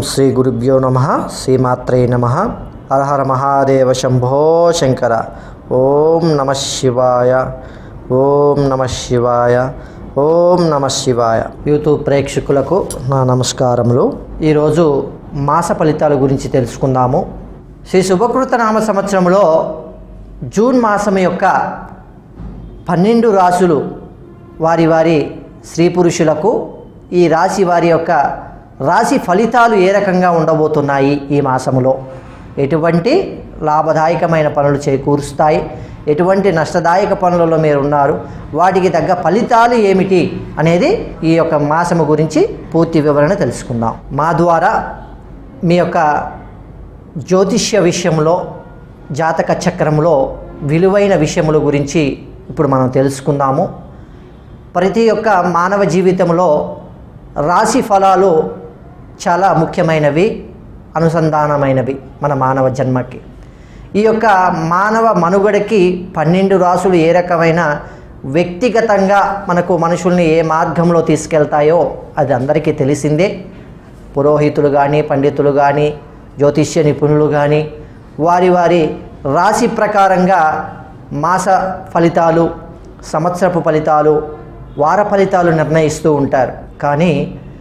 శ్రీ గురుభ్యో నమ శ్రీమాత్రే నమ హరహర మహాదేవ శంభో శంకర ఓం నమ శివాయ ఓం నమ శివాయ ఓం నమ శివాయ యూట్యూబ్ ప్రేక్షకులకు నా నమస్కారములు ఈరోజు మాస ఫలితాల గురించి తెలుసుకుందాము శ్రీ శుభకృత నామ సంవత్సరంలో జూన్ మాసం యొక్క పన్నెండు రాసులు వారి వారి స్త్రీ పురుషులకు ఈ రాశి వారి యొక్క రాశి ఫలితాలు ఏ రకంగా ఉండబోతున్నాయి ఈ మాసములో ఎటువంటి లాభదాయకమైన పనులు చేకూరుస్తాయి ఎటువంటి నష్టదాయక పనులలో మీరు ఉన్నారు వాటికి తగ్గ ఫలితాలు ఏమిటి అనేది ఈ యొక్క మాసము గురించి పూర్తి వివరణ తెలుసుకుందాం మా ద్వారా మీ యొక్క జ్యోతిష్య విషయంలో జాతక చక్రంలో విలువైన విషయముల గురించి ఇప్పుడు మనం తెలుసుకుందాము ప్రతి ఒక్క మానవ జీవితంలో రాశి ఫలాలు చాలా ముఖ్యమైనవి అనుసంధానమైనవి మన మానవ జన్మకి ఈ యొక్క మానవ మనుగడకి పన్నెండు రాసులు ఏ రకమైన వ్యక్తిగతంగా మనకు మనుషుల్ని ఏ మార్గంలో తీసుకెళ్తాయో అది అందరికీ తెలిసిందే పురోహితులు కానీ పండితులు కానీ జ్యోతిష్య నిపుణులు కానీ వారి వారి రాశి ప్రకారంగా మాస ఫలితాలు సంవత్సరపు ఫలితాలు వార ఫలితాలు నిర్ణయిస్తూ ఉంటారు కానీ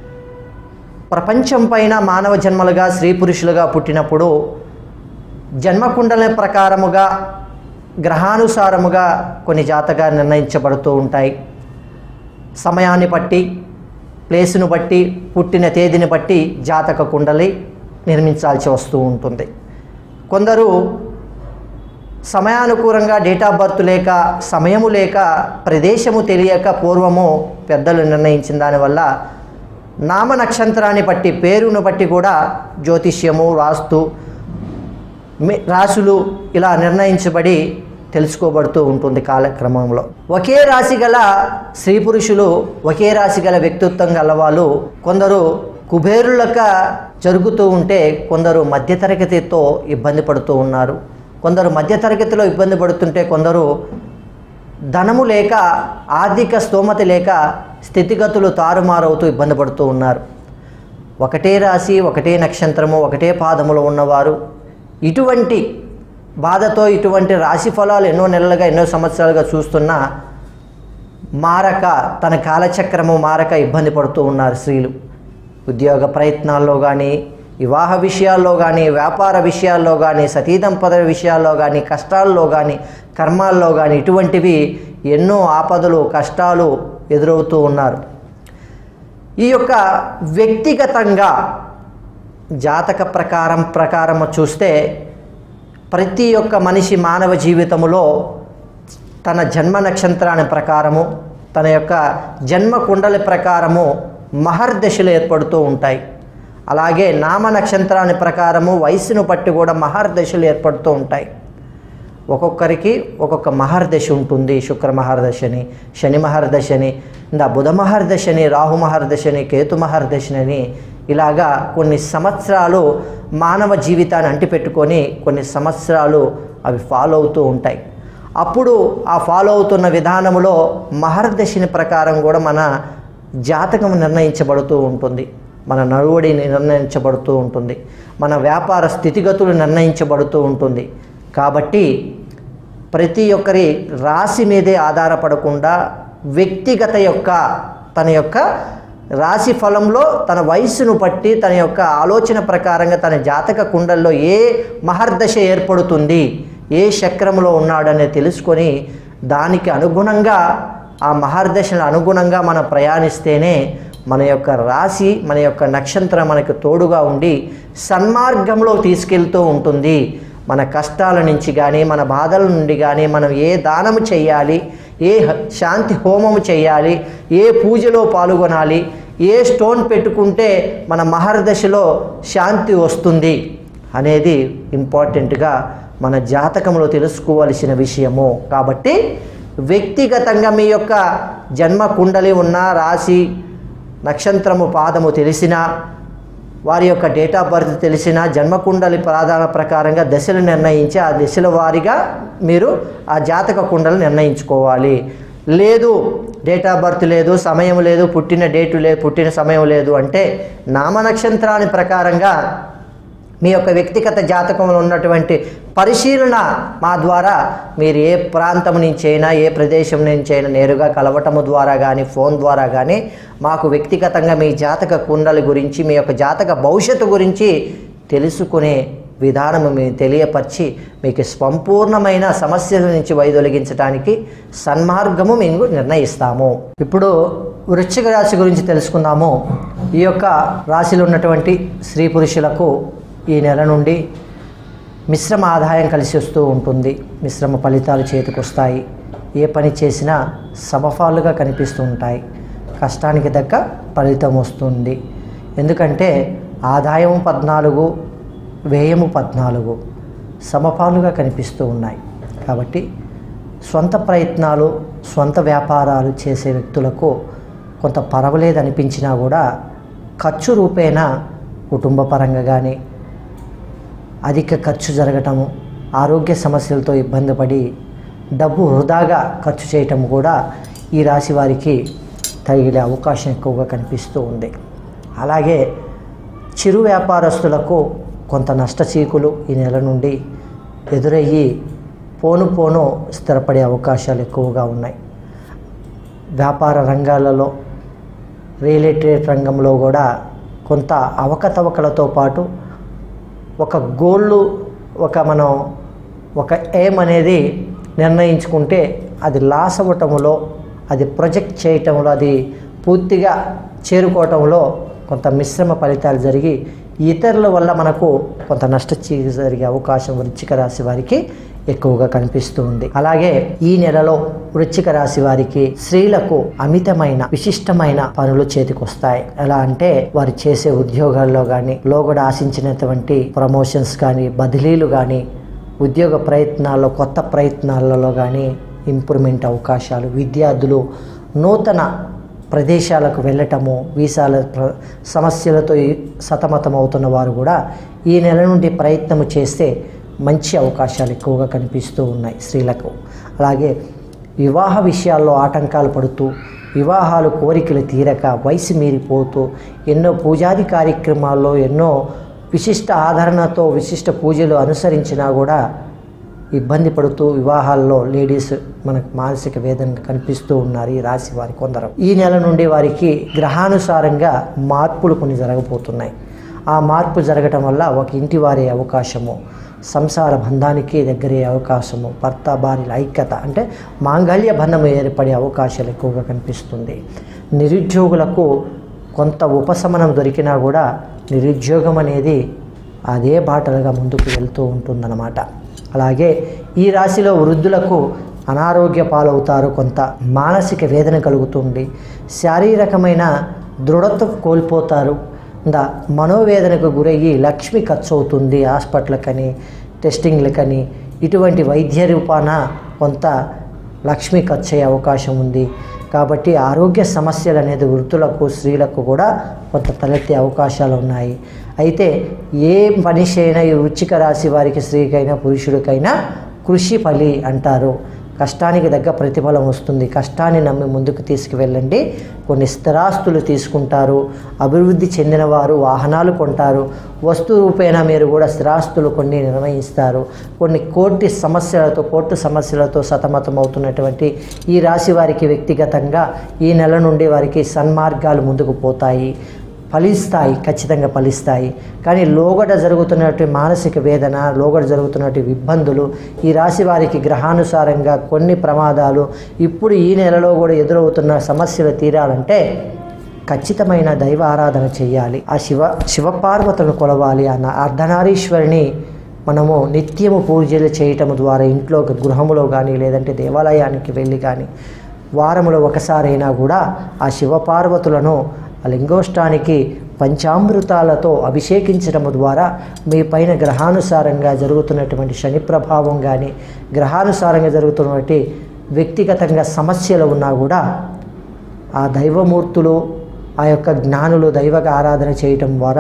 ప్రపంచం పైన మానవ జన్మలుగా స్త్రీ పురుషులుగా పుట్టినప్పుడు జన్మకుండల ప్రకారముగా గ్రహానుసారముగా కొన్ని జాతకాలు నిర్ణయించబడుతూ ఉంటాయి సమయాన్ని బట్టి ప్లేసును బట్టి పుట్టిన తేదీని బట్టి జాతక కుండలి నిర్మించాల్సి వస్తూ ఉంటుంది కొందరు సమయానుకూలంగా డేట్ ఆఫ్ బర్త్ లేక సమయము లేక ప్రదేశము తెలియక పూర్వము పెద్దలు నిర్ణయించిన దానివల్ల నామ నక్షత్రాన్ని బట్టి పేరును బట్టి కూడా జ్యోతిష్యము వాస్తు మి- రాశులు ఇలా నిర్ణయించబడి తెలుసుకోబడుతూ ఉంటుంది కాలక్రమంలో ఒకే రాశి గల స్త్రీ పురుషులు ఒకే రాశి గల వ్యక్తిత్వం గల వాళ్ళు కొందరు కుబేరులక జరుగుతూ ఉంటే కొందరు మధ్యతరగతితో ఇబ్బంది పడుతూ ఉన్నారు కొందరు మధ్యతరగతిలో ఇబ్బంది పడుతుంటే కొందరు ధనము లేక ఆర్థిక స్తోమత లేక స్థితిగతులు తారుమారవుతూ ఇబ్బంది పడుతూ ఉన్నారు ఒకటే రాశి ఒకటే నక్షత్రము ఒకటే పాదములో ఉన్నవారు ఇటువంటి బాధతో ఇటువంటి రాశి ఫలాలు ఎన్నో నెలలుగా ఎన్నో సంవత్సరాలుగా చూస్తున్నా మారక తన కాలచక్రము మారక ఇబ్బంది పడుతూ ఉన్నారు స్త్రీలు ఉద్యోగ ప్రయత్నాల్లో కానీ వివాహ విషయాల్లో కానీ వ్యాపార విషయాల్లో కానీ సతీదంపద విషయాల్లో కానీ కష్టాల్లో కానీ కర్మాల్లో కానీ ఇటువంటివి ఎన్నో ఆపదలు కష్టాలు ఎదురవుతూ ఉన్నారు ఈ యొక్క వ్యక్తిగతంగా జాతక ప్రకారం ప్రకారం చూస్తే ప్రతి ఒక్క మనిషి మానవ జీవితములో తన జన్మ నక్షత్రాన్ని ప్రకారము తన యొక్క జన్మ కుండలి ప్రకారము మహర్దశలు ఏర్పడుతూ ఉంటాయి అలాగే నామ నక్షత్రాన్ని ప్రకారము వయసును బట్టి కూడా మహర్దశలు ఏర్పడుతూ ఉంటాయి ఒక్కొక్కరికి ఒక్కొక్క మహర్దశ ఉంటుంది శుక్ర మహర్దశని శని మహర్దశని ఇంకా బుధ మహర్దశని రాహు మహర్దశని కేతు మహర్దశని ఇలాగా కొన్ని సంవత్సరాలు మానవ జీవితాన్ని అంటిపెట్టుకొని కొన్ని సంవత్సరాలు అవి ఫాలో అవుతూ ఉంటాయి అప్పుడు ఆ ఫాలో అవుతున్న విధానంలో మహర్దశని ప్రకారం కూడా మన జాతకం నిర్ణయించబడుతూ ఉంటుంది మన నడువడి నిర్ణయించబడుతూ ఉంటుంది మన వ్యాపార స్థితిగతులు నిర్ణయించబడుతూ ఉంటుంది కాబట్టి ప్రతి ఒక్కరి రాశి మీదే ఆధారపడకుండా వ్యక్తిగత యొక్క తన యొక్క రాశి ఫలంలో తన వయస్సును బట్టి తన యొక్క ఆలోచన ప్రకారంగా తన జాతక కుండల్లో ఏ మహర్దశ ఏర్పడుతుంది ఏ చక్రంలో ఉన్నాడనే తెలుసుకొని దానికి అనుగుణంగా ఆ మహర్దశల అనుగుణంగా మనం ప్రయాణిస్తేనే మన యొక్క రాశి మన యొక్క నక్షత్రం మనకు తోడుగా ఉండి సన్మార్గంలో తీసుకెళ్తూ ఉంటుంది మన కష్టాల నుంచి కానీ మన బాధల నుండి కానీ మనం ఏ దానము చేయాలి ఏ హ- శాంతి హోమము చేయాలి ఏ పూజలో పాల్గొనాలి ఏ స్టోన్ పెట్టుకుంటే మన మహర్దశలో శాంతి వస్తుంది అనేది ఇంపార్టెంట్గా మన జాతకంలో తెలుసుకోవలసిన విషయము కాబట్టి వ్యక్తిగతంగా మీ యొక్క జన్మ కుండలి ఉన్న రాశి నక్షత్రము పాదము తెలిసినా వారి యొక్క డేట్ ఆఫ్ బర్త్ తెలిసిన జన్మకుండలి ప్రాధాన ప్రకారంగా దశలు నిర్ణయించి ఆ దశల వారీగా మీరు ఆ జాతక కుండలు నిర్ణయించుకోవాలి లేదు డేట్ ఆఫ్ బర్త్ లేదు సమయం లేదు పుట్టిన డేటు లేదు పుట్టిన సమయం లేదు అంటే నామ నక్షత్రాన్ని ప్రకారంగా మీ యొక్క వ్యక్తిగత జాతకంలో ఉన్నటువంటి పరిశీలన మా ద్వారా మీరు ఏ ప్రాంతం నుంచి అయినా ఏ ప్రదేశం నుంచి అయినా నేరుగా కలవటము ద్వారా కానీ ఫోన్ ద్వారా కానీ మాకు వ్యక్తిగతంగా మీ జాతక కుండలి గురించి మీ యొక్క జాతక భవిష్యత్తు గురించి తెలుసుకునే విధానము మేము తెలియపరిచి మీకు సంపూర్ణమైన సమస్యల నుంచి వైదొలిగించడానికి సన్మార్గము మేము నిర్ణయిస్తాము ఇప్పుడు వృశ్చిక రాశి గురించి తెలుసుకుందాము ఈ యొక్క రాశిలో ఉన్నటువంటి స్త్రీ పురుషులకు ఈ నెల నుండి మిశ్రమ ఆదాయం కలిసి వస్తూ ఉంటుంది మిశ్రమ ఫలితాలు చేతికొస్తాయి ఏ పని చేసినా సమఫాలుగా కనిపిస్తూ ఉంటాయి కష్టానికి తగ్గ ఫలితం వస్తుంది ఎందుకంటే ఆదాయం పద్నాలుగు వ్యయము పద్నాలుగు సమపాలుగా కనిపిస్తూ ఉన్నాయి కాబట్టి స్వంత ప్రయత్నాలు స్వంత వ్యాపారాలు చేసే వ్యక్తులకు కొంత పర్వాలేదు అనిపించినా కూడా ఖర్చు రూపేణా కుటుంబ పరంగా కానీ అధిక ఖర్చు జరగటము ఆరోగ్య సమస్యలతో ఇబ్బంది పడి డబ్బు వృధాగా ఖర్చు చేయటం కూడా ఈ రాశి వారికి తగిలే అవకాశం ఎక్కువగా కనిపిస్తూ ఉంది అలాగే చిరు వ్యాపారస్తులకు కొంత నష్ట చీకులు ఈ నెల నుండి ఎదురయ్యి పోను పోను స్థిరపడే అవకాశాలు ఎక్కువగా ఉన్నాయి వ్యాపార రంగాలలో రియల్ ఎస్టేట్ రంగంలో కూడా కొంత అవకతవకలతో పాటు ఒక గోళ్ళు ఒక మనం ఒక ఎయిమ్ అనేది నిర్ణయించుకుంటే అది లాస్ అవ్వటంలో అది ప్రొజెక్ట్ చేయటంలో అది పూర్తిగా చేరుకోవటంలో కొంత మిశ్రమ ఫలితాలు జరిగి ఇతరుల వల్ల మనకు కొంత నష్ట చీ- జరిగే అవకాశం వృశ్చిక రాశి వారికి ఎక్కువగా కనిపిస్తూ ఉంది అలాగే ఈ నెలలో వృశ్చిక రాశి వారికి స్త్రీలకు అమితమైన విశిష్టమైన పనులు చేతికొస్తాయి ఎలా అంటే వారు చేసే ఉద్యోగాల్లో కానీ లోగడ ఆశించినటువంటి ప్రమోషన్స్ కానీ బదిలీలు కానీ ఉద్యోగ ప్రయత్నాల్లో కొత్త ప్రయత్నాలలో కానీ ఇంప్రూవ్మెంట్ అవకాశాలు విద్యార్థులు నూతన ప్రదేశాలకు వెళ్ళటము వీసాల ప్ర- సమస్యలతో ఈ సతమతం అవుతున్న వారు కూడా ఈ నెల నుండి ప్రయత్నము చేస్తే మంచి అవకాశాలు ఎక్కువగా కనిపిస్తూ ఉన్నాయి స్త్రీలకు అలాగే వివాహ విషయాల్లో ఆటంకాలు పడుతూ వివాహాలు కోరికలు తీరక వయసు మీరిపోతూ ఎన్నో పూజాది కార్యక్రమాల్లో ఎన్నో విశిష్ట ఆదరణతో విశిష్ట పూజలు అనుసరించినా కూడా ఇబ్బంది పడుతూ వివాహాల్లో లేడీస్ మనకు మానసిక వేదన కనిపిస్తూ ఉన్నారు ఈ రాశి వారి కొందరు ఈ నెల నుండి వారికి గ్రహానుసారంగా మార్పులు కొన్ని జరగబోతున్నాయి ఆ మార్పు జరగటం వల్ల ఒక ఇంటి వారే అవకాశము సంసార బంధానికి దగ్గరే అవకాశము భర్త భార్యల ఐక్యత అంటే మాంగళ్య బంధం ఏర్పడే అవకాశాలు ఎక్కువగా కనిపిస్తుంది నిరుద్యోగులకు కొంత ఉపశమనం దొరికినా కూడా నిరుద్యోగం అనేది అదే బాటలుగా ముందుకు వెళ్తూ ఉంటుందన్నమాట అలాగే ఈ రాశిలో వృద్ధులకు అనారోగ్య పాలవుతారు కొంత మానసిక వేదన కలుగుతుంది శారీరకమైన దృఢత్వం కోల్పోతారు ఇంకా మనోవేదనకు గురయ్యి లక్ష్మి ఖర్చు అవుతుంది హాస్పిటల్కని టెస్టింగ్లకని ఇటువంటి వైద్య రూపాన కొంత లక్ష్మి ఖర్చు అయ్యే అవకాశం ఉంది కాబట్టి ఆరోగ్య సమస్యలు అనేది వృద్ధులకు స్త్రీలకు కూడా కొంత తలెత్తే అవకాశాలు ఉన్నాయి అయితే ఏ మనిషి అయినా ఈ వృచ్చిక రాశి వారికి స్త్రీకైనా పురుషుడికైనా కృషి ఫలి అంటారు కష్టానికి తగ్గ ప్రతిఫలం వస్తుంది కష్టాన్ని నమ్మి ముందుకు తీసుకువెళ్ళండి కొన్ని స్థిరాస్తులు తీసుకుంటారు అభివృద్ధి చెందిన వారు వాహనాలు కొంటారు వస్తు రూపేణా మీరు కూడా స్థిరాస్తులు కొన్ని నిర్వహిస్తారు కొన్ని కోర్టు సమస్యలతో కోర్టు సమస్యలతో సతమతం అవుతున్నటువంటి ఈ రాశి వారికి వ్యక్తిగతంగా ఈ నెల నుండి వారికి సన్మార్గాలు ముందుకు పోతాయి ఫలిస్తాయి ఖచ్చితంగా ఫలిస్తాయి కానీ లోగడ జరుగుతున్నటువంటి మానసిక వేదన లోగడ జరుగుతున్నటువంటి ఇబ్బందులు ఈ రాశి వారికి గ్రహానుసారంగా కొన్ని ప్రమాదాలు ఇప్పుడు ఈ నెలలో కూడా ఎదురవుతున్న సమస్యలు తీరాలంటే ఖచ్చితమైన దైవ ఆరాధన చేయాలి ఆ శివ శివపార్వతులను కొలవాలి అన్న అర్ధనారీశ్వరిని మనము నిత్యము పూజలు చేయటం ద్వారా ఇంట్లో గృహములో కానీ లేదంటే దేవాలయానికి వెళ్ళి కానీ వారములో ఒకసారైనా కూడా ఆ శివపార్వతులను ఆ లింగోష్టానికి పంచామృతాలతో అభిషేకించడం ద్వారా మీ పైన గ్రహానుసారంగా జరుగుతున్నటువంటి శని ప్రభావం కానీ గ్రహానుసారంగా జరుగుతున్నటువంటి వ్యక్తిగతంగా సమస్యలు ఉన్నా కూడా ఆ దైవమూర్తులు ఆ యొక్క జ్ఞానులు దైవక ఆరాధన చేయటం ద్వారా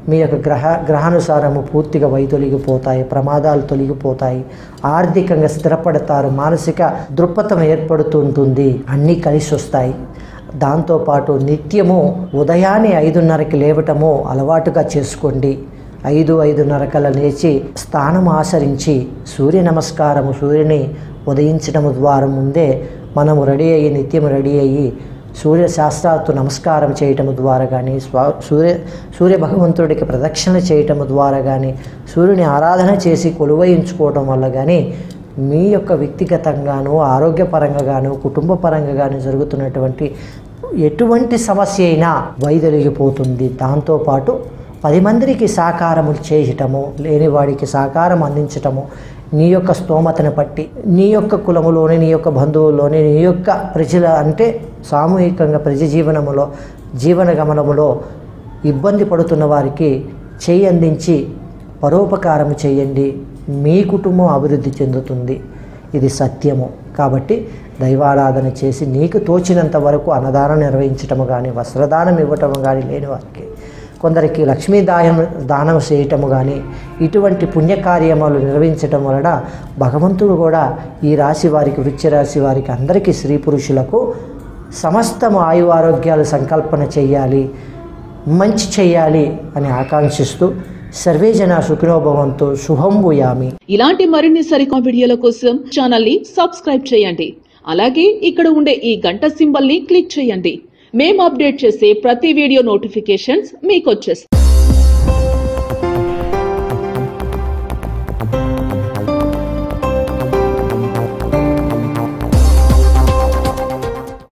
మీ యొక్క గ్రహ గ్రహానుసారము పూర్తిగా వైదొలిగిపోతాయి ప్రమాదాలు తొలగిపోతాయి ఆర్థికంగా స్థిరపడతారు మానసిక దృక్పథం ఏర్పడుతుంటుంది అన్నీ కలిసి వస్తాయి దాంతోపాటు నిత్యము ఉదయాన్నే ఐదున్నరకి లేవటము అలవాటుగా చేసుకోండి ఐదు ఐదున్నర కల లేచి స్థానం ఆచరించి సూర్య నమస్కారము సూర్యుని ఉదయించడం ద్వారా ముందే మనము రెడీ అయ్యి నిత్యం రెడీ అయ్యి సూర్య శాస్త్రాత్తు నమస్కారం చేయటం ద్వారా కానీ స్వా సూర్య సూర్య భగవంతుడికి ప్రదక్షిణ చేయటం ద్వారా కానీ సూర్యుని ఆరాధన చేసి కొలువయించుకోవటం వల్ల కానీ మీ యొక్క వ్యక్తిగతంగాను ఆరోగ్యపరంగా గాను కుటుంబ పరంగా గాను జరుగుతున్నటువంటి ఎటువంటి సమస్య అయినా వైదొలిగిపోతుంది దాంతోపాటు పది మందికి సహకారము చేయటము లేని వాడికి సహకారం అందించటము నీ యొక్క స్తోమతను బట్టి నీ యొక్క కులములోని నీ యొక్క బంధువుల్లోని నీ యొక్క ప్రజల అంటే సామూహికంగా ప్రజ జీవనములో జీవన గమనములో ఇబ్బంది పడుతున్న వారికి చేయి అందించి పరోపకారం చేయండి మీ కుటుంబం అభివృద్ధి చెందుతుంది ఇది సత్యము కాబట్టి దైవారాధన చేసి నీకు తోచినంత వరకు అన్నదానం నిర్వహించటము కానీ వస్త్రదానం ఇవ్వటము కానీ లేని వారికి కొందరికి లక్ష్మీ దానం దానం చేయటము కానీ ఇటువంటి పుణ్యకార్యములు నిర్వహించటం వలన భగవంతుడు కూడా ఈ రాశి వారికి వృత్తి రాశి వారికి అందరికీ స్త్రీ పురుషులకు సమస్తము ఆయు ఆరోగ్యాలు సంకల్పన చేయాలి మంచి చేయాలి అని ఆకాంక్షిస్తూ సర్వే జన సుఖినోభవంతో శుభం భూయామి ఇలాంటి మరిన్ని సరికొత్త వీడియోల కోసం ఛానల్ ని సబ్స్క్రైబ్ చేయండి అలాగే ఇక్కడ ఉండే ఈ గంట సింబల్ ని క్లిక్ చేయండి మేము అప్డేట్ చేసే ప్రతి వీడియో నోటిఫికేషన్స్ మీకు వచ్చేస్తాయి